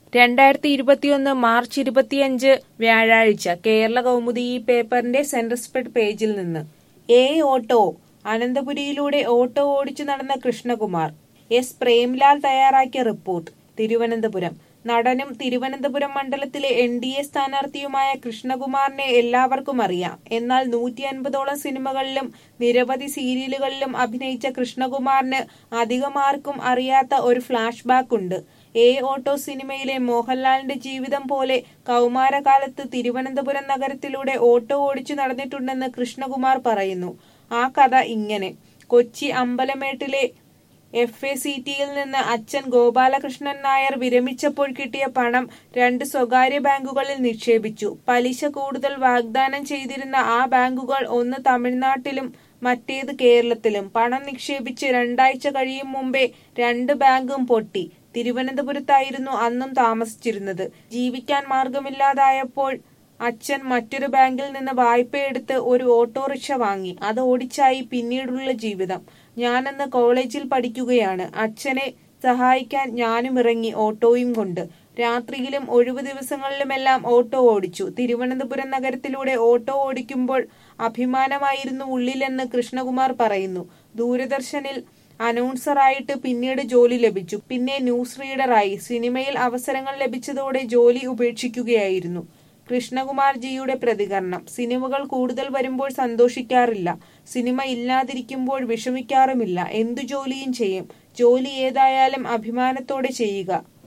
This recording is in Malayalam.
രണ്ടായിരത്തി ഇരുപത്തിയൊന്ന് മാർച്ച് ഇരുപത്തിയഞ്ച് വ്യാഴാഴ്ച കേരള കൗമുദി ഈ പേപ്പറിന്റെ സെന്റർ സ്പ്രെഡ് പേജിൽ നിന്ന് എ ഓട്ടോ അനന്തപുരിയിലൂടെ ഓട്ടോ ഓടിച്ചു നടന്ന കൃഷ്ണകുമാർ എസ് പ്രേംലാൽ തയ്യാറാക്കിയ റിപ്പോർട്ട് തിരുവനന്തപുരം നടനും തിരുവനന്തപുരം മണ്ഡലത്തിലെ എൻ ഡി എ സ്ഥാനാർത്ഥിയുമായ കൃഷ്ണകുമാറിനെ എല്ലാവർക്കും അറിയാം എന്നാൽ നൂറ്റി അൻപതോളം സിനിമകളിലും നിരവധി സീരിയലുകളിലും അഭിനയിച്ച കൃഷ്ണകുമാറിന് അധികമാർക്കും അറിയാത്ത ഒരു ഫ്ലാഷ് ബാക്ക് ഉണ്ട് എ ഓട്ടോ സിനിമയിലെ മോഹൻലാലിന്റെ ജീവിതം പോലെ കൗമാരകാലത്ത് തിരുവനന്തപുരം നഗരത്തിലൂടെ ഓട്ടോ ഓടിച്ചു നടന്നിട്ടുണ്ടെന്ന് കൃഷ്ണകുമാർ പറയുന്നു ആ കഥ ഇങ്ങനെ കൊച്ചി അമ്പലമേട്ടിലെ എഫ് എ സി ടിയിൽ നിന്ന് അച്ഛൻ ഗോപാലകൃഷ്ണൻ നായർ വിരമിച്ചപ്പോൾ കിട്ടിയ പണം രണ്ട് സ്വകാര്യ ബാങ്കുകളിൽ നിക്ഷേപിച്ചു പലിശ കൂടുതൽ വാഗ്ദാനം ചെയ്തിരുന്ന ആ ബാങ്കുകൾ ഒന്ന് തമിഴ്നാട്ടിലും മറ്റേത് കേരളത്തിലും പണം നിക്ഷേപിച്ച് രണ്ടാഴ്ച കഴിയും മുമ്പേ രണ്ട് ബാങ്കും പൊട്ടി തിരുവനന്തപുരത്തായിരുന്നു അന്നും താമസിച്ചിരുന്നത് ജീവിക്കാൻ മാർഗമില്ലാതായപ്പോൾ അച്ഛൻ മറ്റൊരു ബാങ്കിൽ നിന്ന് വായ്പയെടുത്ത് ഒരു ഓട്ടോറിക്ഷ വാങ്ങി അത് ഓടിച്ചായി പിന്നീടുള്ള ജീവിതം ഞാനന്ന് കോളേജിൽ പഠിക്കുകയാണ് അച്ഛനെ സഹായിക്കാൻ ഞാനും ഇറങ്ങി ഓട്ടോയും കൊണ്ട് രാത്രിയിലും ഒഴിവു ദിവസങ്ങളിലുമെല്ലാം ഓട്ടോ ഓടിച്ചു തിരുവനന്തപുരം നഗരത്തിലൂടെ ഓട്ടോ ഓടിക്കുമ്പോൾ അഭിമാനമായിരുന്നു ഉള്ളിലെന്ന് കൃഷ്ണകുമാർ പറയുന്നു ദൂരദർശനിൽ അനൗൺസറായിട്ട് പിന്നീട് ജോലി ലഭിച്ചു പിന്നെ ന്യൂസ് റീഡറായി സിനിമയിൽ അവസരങ്ങൾ ലഭിച്ചതോടെ ജോലി ഉപേക്ഷിക്കുകയായിരുന്നു കൃഷ്ണകുമാർ ജിയുടെ പ്രതികരണം സിനിമകൾ കൂടുതൽ വരുമ്പോൾ സന്തോഷിക്കാറില്ല സിനിമ ഇല്ലാതിരിക്കുമ്പോൾ വിഷമിക്കാറുമില്ല എന്തു ജോലിയും ചെയ്യും ജോലി ഏതായാലും അഭിമാനത്തോടെ ചെയ്യുക